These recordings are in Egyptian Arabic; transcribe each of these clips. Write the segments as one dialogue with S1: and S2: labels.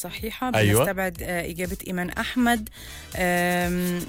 S1: صحيحة
S2: أيوة.
S1: بنستبعد آه، إجابة إيمان أحمد آم،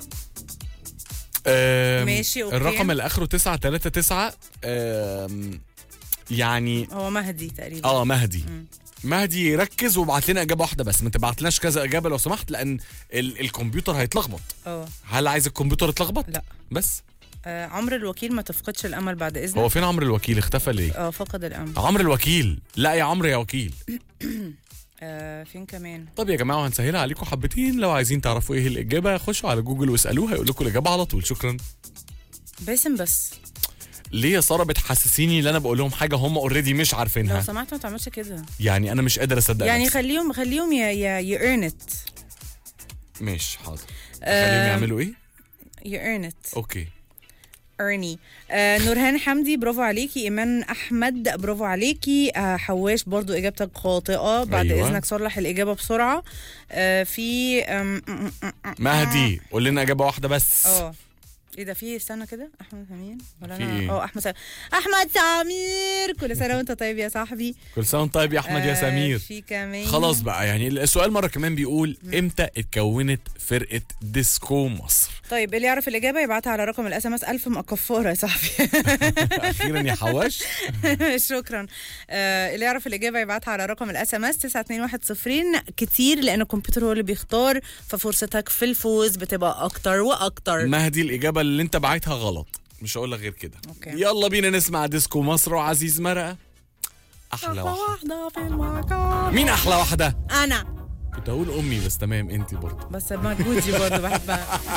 S2: آم،
S1: ماشي، أوكي.
S2: الرقم اللي اخره 939 آم، يعني
S1: هو مهدي تقريبا
S2: اه مهدي
S1: مم.
S2: مهدي ركز وابعت لنا اجابه واحده بس ما تبعتلناش كذا اجابه لو سمحت لان ال الكمبيوتر هيتلخبط
S1: اه
S2: هل عايز الكمبيوتر يتلخبط
S1: لا.
S2: بس
S1: آه، عمرو الوكيل ما تفقدش الأمل بعد
S2: هو
S1: إذنك
S2: فين عمرو الوكيل اختفى ليه
S1: اه فقد الأمل
S2: عمرو الوكيل لا يا عمرو يا وكيل
S1: آه، فين كمان
S2: طب يا جماعه وهنسهلها عليكم حبتين لو عايزين تعرفوا ايه الاجابه خشوا على جوجل واسالوه هيقول لكم الاجابه على طول شكرا
S1: باسم بس
S2: ليه يا ساره بتحسسيني ان انا بقول لهم حاجه هم اوريدي مش
S1: لو
S2: عارفينها
S1: سمحت ما تعملش كده
S2: يعني انا مش قادر اصدق
S1: يعني
S2: نفسي.
S1: خليهم خليهم يا يا يرنت
S2: ماشي حاضر
S1: آه،
S2: خليهم يعملوا ايه
S1: يرنت
S2: اوكي
S1: ارني آه نورهان حمدي برافو عليكي ايمان احمد برافو عليكي آه حواش برضو اجابتك خاطئه بعد
S2: أيوة.
S1: أيوة. اذنك صلح الاجابه بسرعه آه في آم، م- م- م-
S2: مهدي قول لنا اجابه واحده بس
S1: اه ايه ده في استنى كده احمد سمير ولا
S2: في
S1: انا
S2: إيه؟
S1: اه احمد سمير احمد سمير كل سنه وانت طيب يا صاحبي
S2: كل سنه وانت طيب يا احمد يا
S1: آه،
S2: سمير
S1: في كمان
S2: خلاص بقى يعني السؤال مره كمان بيقول امتى اتكونت فرقه ديسكو مصر
S1: طيب اللي يعرف الاجابه يبعتها على رقم الاس ام اس 1000 مع كفاره يا صاحبي
S2: اخيرا يا حواش
S1: شكرا آه اللي يعرف الاجابه يبعتها على رقم الاس ام اس 92110 كتير لان الكمبيوتر هو اللي بيختار ففرصتك في الفوز بتبقى اكتر واكتر
S2: مهدي الاجابه اللي انت بعتها غلط مش هقول لك غير كده
S1: أوكي.
S2: يلا بينا نسمع ديسكو مصر وعزيز مرقه احلى واحده
S1: واحده في المكان
S2: مين احلى واحده
S1: انا
S2: كنت هقول امي بس تمام انت برضه
S1: بس مجهودي برضه بحبها